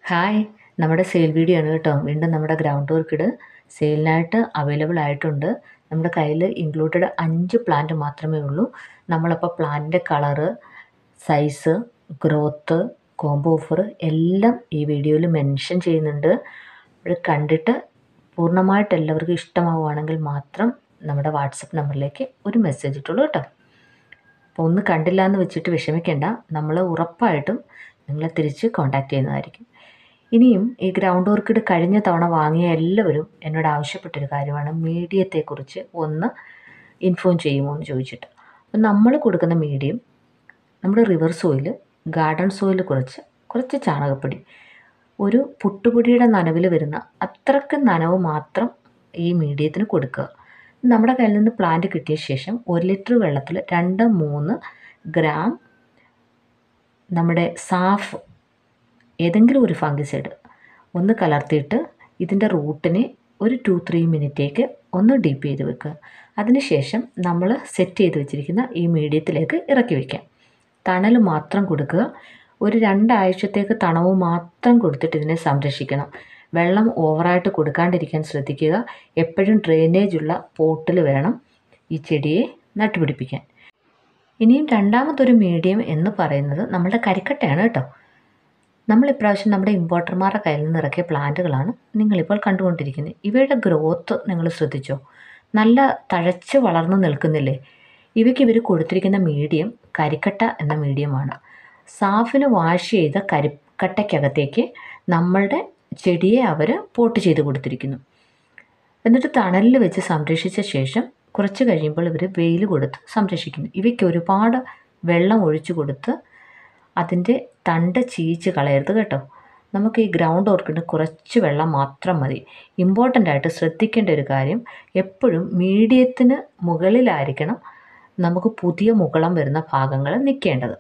hi നമ്മുടെ sale video ആണ് കേട്ടോ വീണ്ടും നമ്മുടെ ഗ്രൗണ്ട് ഓർക്കിഡ് സെയിലിനായിട്ട് അവൈലബിൾ ആയിട്ടുണ്ട് നമ്മുടെ കയ്യിൽ ഇൻക്ലൂഡഡ് അഞ്ച് പ്ലാന്റ് മാത്രമേ ഉള്ളൂ നമ്മളപ്പോൾ പ്ലാന്റിൻ്റെ colour size growth combo offer എല്ലാം ഈ വീഡിയോയിൽ മെൻഷൻ ചെയ്യുന്നുണ്ട് അത് കണ്ടിട്ട് പൂർണ്ണമായിട്ട് എല്ലാവർക്കും ഇഷ്ടമാവുകയാണെങ്കിൽ മാത്രം നമ്മുടെ വാട്സപ്പ് നമ്പറിലേക്ക് ഒരു മെസ്സേജ് ഇട്ടുള്ളൂ കേട്ടോ അപ്പോൾ ഒന്ന് കണ്ടില്ല എന്ന് വെച്ചിട്ട് വിഷമിക്കേണ്ട നമ്മൾ ഉറപ്പായിട്ടും നിങ്ങളെ തിരിച്ച് കോൺടാക്റ്റ് ചെയ്യുന്നതായിരിക്കും ഇനിയും ഈ ഗ്രൗണ്ട് ഓർക്കിഡ് കഴിഞ്ഞ തവണ വാങ്ങിയ എല്ലാവരും എന്നോട് ആവശ്യപ്പെട്ടൊരു കാര്യമാണ് മീഡിയത്തെക്കുറിച്ച് ഒന്ന് ഇൻഫോം ചെയ്യുമോ എന്ന് ചോദിച്ചിട്ട് അപ്പം നമ്മൾ കൊടുക്കുന്ന മീഡിയം നമ്മുടെ റിവർ സോയിൽ ഗാർഡൻ സോയിൽ കുറച്ച് കുറച്ച് ചാണകപ്പൊടി ഒരു പുട്ടുപൊടിയുടെ നനവിൽ വരുന്ന അത്രയ്ക്ക് നനവ് മാത്രം ഈ മീഡിയത്തിന് കൊടുക്കുക നമ്മുടെ കയ്യിൽ നിന്ന് പ്ലാന്റ് കിട്ടിയ ശേഷം ഒരു ലിറ്റർ വെള്ളത്തിൽ രണ്ട് മൂന്ന് ഗ്രാം നമ്മുടെ സാഫ് ഏതെങ്കിലും ഒരു ഫംഗിസൈഡ് ഒന്ന് കലർത്തിയിട്ട് ഇതിൻ്റെ റൂട്ടിനെ ഒരു ടു ത്രീ മിനിറ്റേക്ക് ഒന്ന് ഡീപ്പ് ചെയ്ത് വെക്കുക അതിനുശേഷം നമ്മൾ സെറ്റ് ചെയ്ത് വെച്ചിരിക്കുന്ന ഈ മീഡിയത്തിലേക്ക് ഇറക്കി വയ്ക്കാം തണൽ മാത്രം കൊടുക്കുക ഒരു രണ്ടാഴ്ചത്തേക്ക് തണവ് മാത്രം കൊടുത്തിട്ട് ഇതിനെ സംരക്ഷിക്കണം വെള്ളം ഓവറായിട്ട് കൊടുക്കാണ്ടിരിക്കാൻ ശ്രദ്ധിക്കുക എപ്പോഴും ഡ്രെയിനേജ് ഉള്ള പോട്ടിൽ വേണം ഈ ചെടിയെ നട്ടുപിടിപ്പിക്കാൻ ഇനിയും രണ്ടാമതൊരു മീഡിയം എന്ന് പറയുന്നത് നമ്മുടെ കരിക്കട്ടയാണ് കേട്ടോ നമ്മൾ ഇപ്രാവശ്യം നമ്മുടെ ഇമ്പോർട്ടർമാരുടെ കയ്യിൽ നിന്ന് ഇറക്കിയ പ്ലാന്റുകളാണ് നിങ്ങളിപ്പോൾ കണ്ടുകൊണ്ടിരിക്കുന്നത് ഇവയുടെ ഗ്രോത്ത് നിങ്ങൾ ശ്രദ്ധിച്ചോ നല്ല തഴച്ച് വളർന്നു നിൽക്കുന്നില്ലേ ഇവയ്ക്ക് ഇവർ കൊടുത്തിരിക്കുന്ന മീഡിയം കരിക്കട്ട എന്ന മീഡിയമാണ് സാഫിന് വാഷ് ചെയ്ത കരിക്കട്ടയ്ക്കകത്തേക്ക് നമ്മളുടെ ചെടിയെ അവർ പോട്ട് ചെയ്ത് കൊടുത്തിരിക്കുന്നു എന്നിട്ട് തണലിൽ വെച്ച് സംരക്ഷിച്ച ശേഷം കുറച്ച് കഴിയുമ്പോൾ ഇവർ വെയിൽ കൊടുത്ത് സംരക്ഷിക്കുന്നു ഇവയ്ക്ക് ഒരുപാട് വെള്ളം ഒഴിച്ചു കൊടുത്ത് അതിൻ്റെ തണ്ട് ചീച്ച് കളയരുത് കേട്ടോ നമുക്ക് ഈ ഗ്രൗണ്ട് ഓർക്കിഡ് കുറച്ച് വെള്ളം മാത്രം മതി ഇമ്പോർട്ടൻ്റ് ആയിട്ട് ശ്രദ്ധിക്കേണ്ട ഒരു കാര്യം എപ്പോഴും മീഡിയത്തിന് മുകളിലായിരിക്കണം നമുക്ക് പുതിയ മുകളം വരുന്ന ഭാഗങ്ങൾ നിൽക്കേണ്ടത്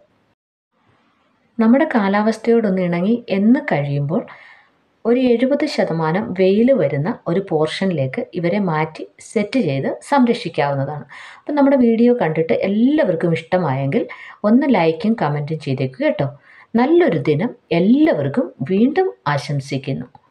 നമ്മുടെ കാലാവസ്ഥയോടൊന്ന് ഇണങ്ങി എന്ന് കഴിയുമ്പോൾ ഒരു എഴുപത് ശതമാനം വെയിൽ വരുന്ന ഒരു പോർഷനിലേക്ക് ഇവരെ മാറ്റി സെറ്റ് ചെയ്ത് സംരക്ഷിക്കാവുന്നതാണ് അപ്പം നമ്മുടെ വീഡിയോ കണ്ടിട്ട് എല്ലാവർക്കും ഇഷ്ടമായെങ്കിൽ ഒന്ന് ലൈക്കും കമൻറ്റും ചെയ്തേക്കുക കേട്ടോ നല്ലൊരു ദിനം എല്ലാവർക്കും വീണ്ടും ആശംസിക്കുന്നു